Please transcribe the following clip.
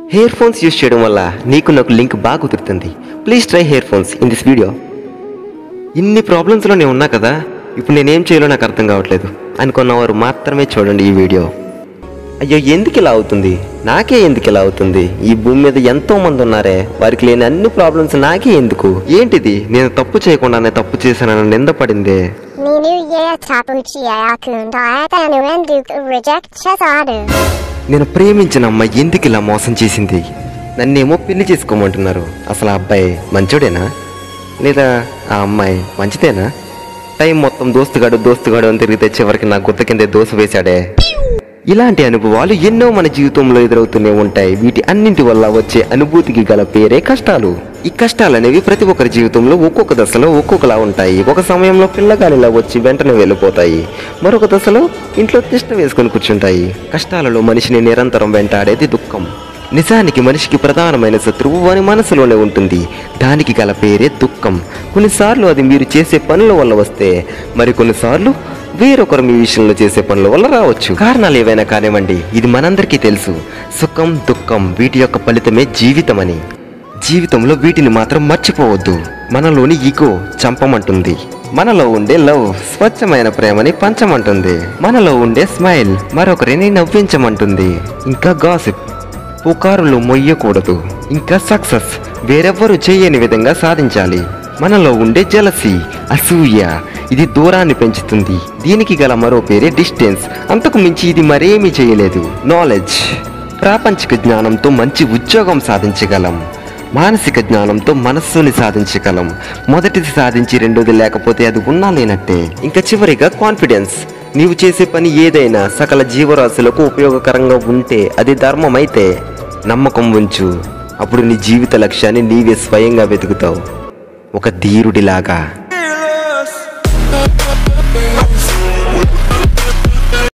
Hair phones use చేయడం వల్ల నీకు నాకు లింక్ బాగా కుదురుతుంది please try headphones in this video ఇన్ని ప్రాబ్లమ్స్లో నేను ఉన్నా కదా ఇప్పుడు నేనేం చేయాలో నాకు అర్థం కావట్లేదు అనుకున్నవారు మాత్రమే చూడండి ఈ వీడియో అయ్యో ఎందుకు ఇలా అవుతుంది నాకే ఎందుకు ఇలా అవుతుంది ఈ భూమి మీద ఎంతో మంది ఉన్నారే వారికి లేని అన్ని ప్రాబ్లమ్స్ నాకే ఎందుకు ఏంటిది నేను తప్పు చేయకుండానే తప్పు చేశానని నిందపడిందే నేను ఏ తప్పు చేయకుండా అతను ఎందుకు రిజెక్ట్ చేశాడు నేను ప్రేమించిన అమ్మాయి ఎందుకు ఇలా మోసం చేసింది నన్నేమో పెళ్లి చేసుకోమంటున్నారు అసలు ఆ అబ్బాయి మంచోడేనా లేదా ఆ అమ్మాయి మంచిదేనా టైం మొత్తం దోస్తుగాడు దోస్తుగాడు అని తిరిగితే చివరికి నా గుత్త కిందే దోశ వేశాడే ఇలాంటి అనుభవాలు ఎన్నో మన జీవితంలో ఎదురవుతూనే ఉంటాయి వీటి అన్నింటి వల్ల వచ్చే అనుభూతికి గల పేరే కష్టాలు ఈ కష్టాలు అనేవి ప్రతి ఒక్కరి జీవితంలో ఒక్కొక్క దశలో ఒక్కొక్కలా ఉంటాయి ఒక సమయంలో పిల్లగాలిలా వచ్చి వెంటనే వెళ్ళిపోతాయి మరొక దశలో ఇంట్లో తిష్ట వేసుకొని కూర్చుంటాయి కష్టాలలో మనిషిని నిరంతరం వెంటాడేది దుఃఖం నిజానికి మనిషికి ప్రధానమైన శత్రువు వాని మనసులోనే ఉంటుంది దానికి గల పేరే దుఃఖం కొన్నిసార్లు అది మీరు చేసే పనుల వల్ల వస్తే మరి కొన్నిసార్లు వేరొకరు మీ విషయంలో చేసే పనుల వల్ల రావచ్చు కారణాలు ఏవైనా కానివ్వండి ఇది మనందరికీ తెలుసు సుఖం దుఃఖం వీటి యొక్క ఫలితమే జీవితమని జీవితంలో వీటిని మాత్రం మర్చిపోవద్దు మనలోని ఈగో చంపమంటుంది మనలో ఉండే లవ్ స్వచ్ఛమైన ప్రేమని పంచమంటుంది మనలో ఉండే స్మైల్ మరొకరిని నవ్వించమంటుంది ఇంకా గాసిప్ పుకారులు మొయ్యకూడదు ఇంకా సక్సెస్ వేరెవ్వరూ చేయని విధంగా సాధించాలి మనలో ఉండే జలసి అసూయ ఇది దూరాన్ని పెంచుతుంది దీనికి గల మరో పేరే డిస్టెన్స్ అంతకు మించి ఇది మరేమీ చేయలేదు నాలెడ్జ్ ప్రాపంచిక జ్ఞానంతో మంచి ఉద్యోగం సాధించగలం మానసిక జ్ఞానంతో మనస్సుని సాధించగలం మొదటిది సాధించి రెండోది లేకపోతే అది ఉన్నా లేనట్టే ఇంకా చివరిగా కాన్ఫిడెన్స్ నీవు చేసే పని ఏదైనా సకల జీవరాశులకు ఉపయోగకరంగా ఉంటే అది ధర్మమైతే నమ్మకం ఉంచు అప్పుడు నీ జీవిత లక్ష్యాన్ని నీవే స్వయంగా వెతుకుతావు ఒక ధీరుడిలాగా fearless.